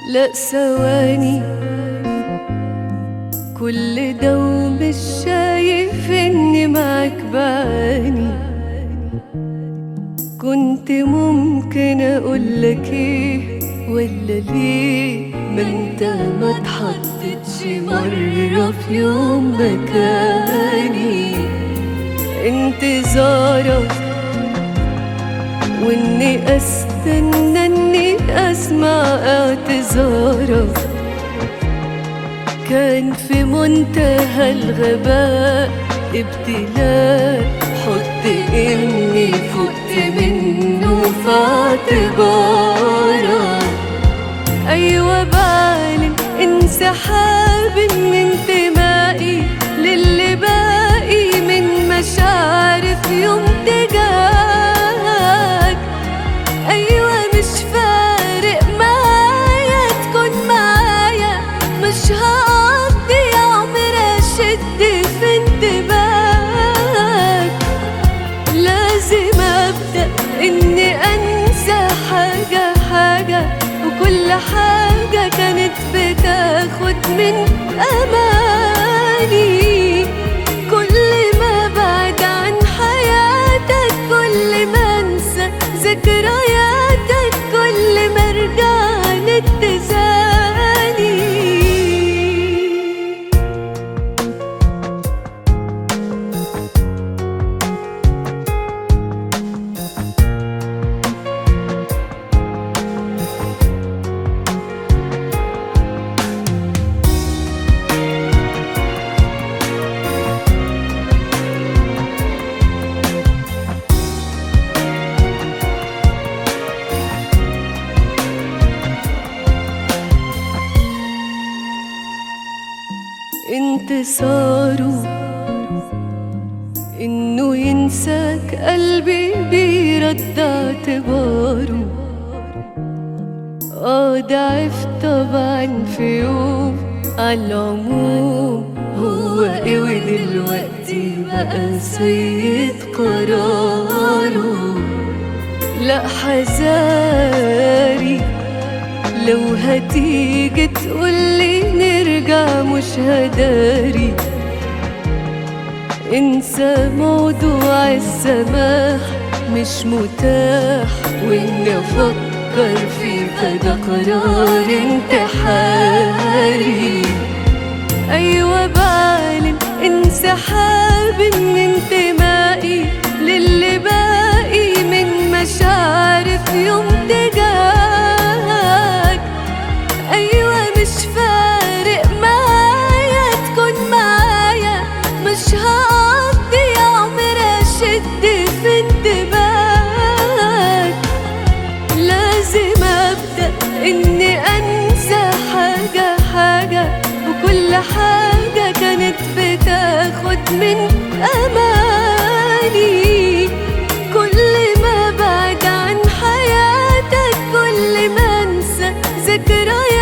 لا ثواني كل ده ومش شايف اني معاك بعاني كنت ممكن اقولك ايه ولا ليه ما انت ما اتحطتش مرة في يوم مكاني انتظارك واني استنى اني اسمع اعتذارك كان في منتهى الغباء ابتلاء حط اني فقت منه في اعتبارك ايوه بعلن انسحاب من انتمائي للي باقي من مشاعري في يوم تجاهك ايوه مش فارق معايا تكون معايا مش هقضي عمر اشد في انتباهك لازم ابدا اني انسى حاجه حاجه وكل حاجه كانت بتاخد من اماني كل ما بعد عن حياتك كل ما انسى ذكرياتك كل ما ارجع لاتزاني انتصاره انه ينساك قلبي بيرد اعتباره اه ضعف طبعا في يوم عالعموم هو ايه ودلوقتي بقى سيد قراره لا حذاري لو هتيجي تقولي نرجع مش هداري انسى موضوع السماح مش متاح واني افكر فيه فده قرار انتحاري ايوه بعلن انسحاب من انتمائي للي باقي من مشاعري في يوم تجاهك ايوه مش فارق معايا تكون معايا مش هقضي عمر اشد في انتباهك لازم ابدا اني انسى حاجه حاجه وكل حاجه كانت بتاخد من اماني كل ما بعد عن حياتك كل ما انسى ذكرياتك